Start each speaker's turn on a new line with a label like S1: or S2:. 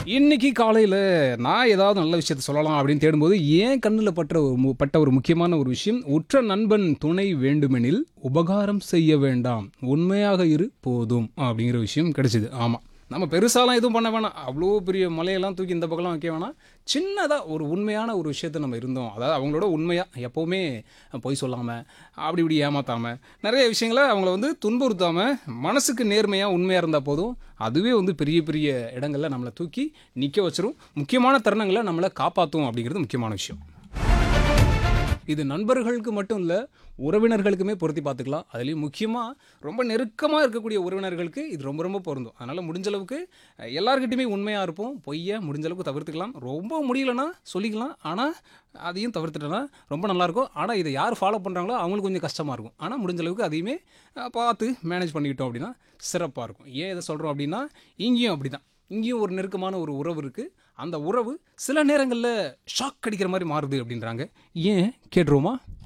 S1: இன்னைக்கு காலையில் நான் ஏதாவது நல்ல விஷயத்த சொல்லலாம் அப்படின்னு தேடும்போது ஏன் கண்ணில் பற்ற ஒரு மு- பட்ட ஒரு முக்கியமான ஒரு விஷயம் உற்ற நண்பன் துணை வேண்டுமெனில் உபகாரம் செய்ய வேண்டாம் உண்மையாக இரு போதும் அப்படிங்கிற விஷயம் கிடைச்சிது ஆமாம் நம்ம பெருசாலாம் எதுவும் பண்ண வேணாம் அவ்வளோ பெரிய மலையெல்லாம் தூக்கி இந்த பக்கம்லாம் வைக்க வேணாம் சின்னதாக ஒரு உண்மையான ஒரு விஷயத்தை நம்ம இருந்தோம் அதாவது அவங்களோட உண்மையாக எப்போவுமே பொய் சொல்லாமல் அப்படி இப்படி ஏமாத்தாமல் நிறைய விஷயங்களை அவங்கள வந்து துன்புறுத்தாமல் மனசுக்கு நேர்மையாக உண்மையாக இருந்தால் போதும் அதுவே வந்து பெரிய பெரிய இடங்களில் நம்மளை தூக்கி நிற்க வச்சிரும் முக்கியமான தருணங்களை நம்மளை காப்பாற்றும் அப்படிங்கிறது முக்கியமான விஷயம் இது நண்பர்களுக்கு மட்டும் இல்லை உறவினர்களுக்குமே பொருத்தி பார்த்துக்கலாம் அதுலேயும் முக்கியமாக ரொம்ப நெருக்கமாக இருக்கக்கூடிய உறவினர்களுக்கு இது ரொம்ப ரொம்ப பொருந்தும் அதனால் முடிஞ்ச அளவுக்கு அஹ், எல்லார்கிட்டயுமே உண்மையாக இருப்போம் பொய்யை முடிஞ்ச அளவுக்கு தவிர்த்துக்கலாம் ரொம்ப முடியலன்னா சொல்லிக்கலாம் ஆனால் அதையும் தவிர்த்துட்டோன்னா ரொம்ப நல்லாயிருக்கும் ஆனால் இதை யார் ஃபாலோ பண்ணுறாங்களோ அவங்களுக்கு கொஞ்சம் கஷ்டமாக இருக்கும் ஆனால் முடிஞ்ச அளவுக்கு அதையுமே அஹ், பார்த்து மேனேஜ் பண்ணிக்கிட்டோம் அப்படின்னா சிறப்பாக இருக்கும் ஏன் இதை சொல்கிறோம் அப்படின்னா இங்கேயும் அப்படி தான் இங்கேயும் ஒரு நெருக்கமான ஒரு உறவு இருக்குது அந்த உறவு சில நேரங்களில் ஷாக் அடிக்கிற மாதிரி மாறுது அப்படின்றாங்க ஏன் கேட்டுருவோமா